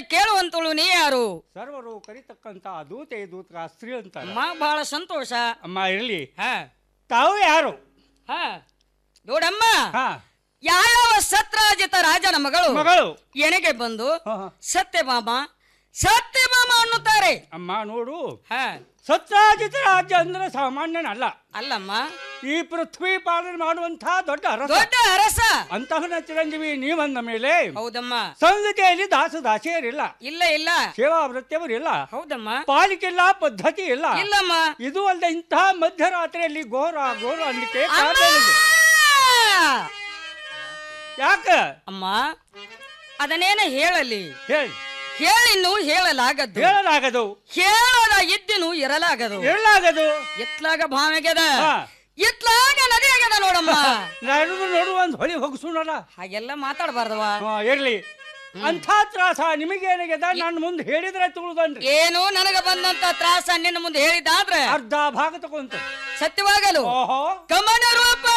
ಕೇಳುವಂತಳು ನೀ ಯಾರು ಸರ್ವರು ಕರಿತಕ್ಕಂತ ದೂತೆ ದೂತ ಸ್ತ್ರೀ ಅಂತ ಅಮ್ಮ ಬಹಳ ಸಂತೋಷ ಅಮ್ಮ ಇರ್ಲಿ ಹಾ ತಾವು ಯಾರು ಹಾ ನೋಡಮ್ಮ ಹಾ ಯಾವ್ಯಾವ ಸತ್ರಾಜಿತ ರಾಜನ ಮಗಳು ಮಗಳು ಎನೆಗೆ ಬಂದು ಹಾ, ಹಾ. ಸತ್ಯಭಾಮ ಸತ್ಯಭಾಮ ಅನ್ನುತ್ತಾರೆ ಅಮ್ಮ ನೋಡು ಹಾ ಸತ್ರಾಜಿತ ರಾಜ್ಯ ಅಂದ್ರೆ ಸಾಮಾನ್ಯನಲ್ಲ ಅಲ್ಲಮ್ಮ ಈ ಪೃಥ್ವಿ ಪಾಲನೆ ಮಾಡುವಂತ ದೊಡ್ಡ ಅರಸ ದೊಡ್ಡ ಅರಸ ಅಂತಹನ ಚಿರಂಜೀವಿ ನೀವಂದ ಮೇಲೆ ಹೌದಮ್ಮ ಸಂಗತಿಯಲ್ಲಿ ದಾಸ ದಾಸಿಯರಿಲ್ಲ ಇಲ್ಲ ಇಲ್ಲ ಸೇವಾ ವೃತ್ತಿಯವರಿಲ್ಲ ಹೌದಮ್ಮ ಪಾಲಿಕೆಲ್ಲ ಪದ್ಧತಿ ಇಲ್ಲ ಇಲ್ಲಮ್ಮ ಇದು ಅಲ್ಲದೆ ಇಂತಹ ಮಧ್ಯರಾತ್ರಿಯಲ್ಲಿ ಘೋರ ಘೋರ ಅನ್ಲಿಕ್ಕೆ ಅಮ್ಮ! ಕಾರಣ ಏನು? ಯಾಕ ಅಮ್ಮ ಅದನ್ನೇನ ಹೇಳಲಿ ಹೇಳಿ ಹೇಳಿನ್ನು ಹೇಳಲಾಗದು ಹೇಳಲಾಗದು ಹೇಳದ ಇದ್ದಿನು ಇರಲಾಗದು ಹೇಳಲಾಗದು ಎತ್ಲಾಗ ಭಾಮೆಗೆದ ಹಾ. ಎತ್ಲಾಗ ನದಿ ಆಗ್ಯದ ನೋಡಮ್ಮ ನಾನು ನೋಡುವ ಒಂದು ಹೊಳಿ ಹೋಗಿಸೋಣಲ್ಲ ಹಾಗೆಲ್ಲ ಮಾತಾಡಬಾರ್ದವ ಹಾ, ಇರ್ಲಿ ಅಂಥ ತ್ರಾಸ ನಿಮಗೇನಾಗ್ಯದ ನಾನು ಮುಂದೆ ಹೇಳಿದ್ರೆ ತುಳಿದನ್ರಿ ಏನು ನನಗ ಬಂದಂತ ತ್ರಾಸ ನಿನ್ನ ಮುಂದೆ ಹೇಳಿದ್ದಾದ್ರೆ ಅರ್ಧ ಭಾಗ ತಗೊಂತ ಸತ್ಯವಾಗಲು ಓಹೋ ಕಮನ ರೂಪ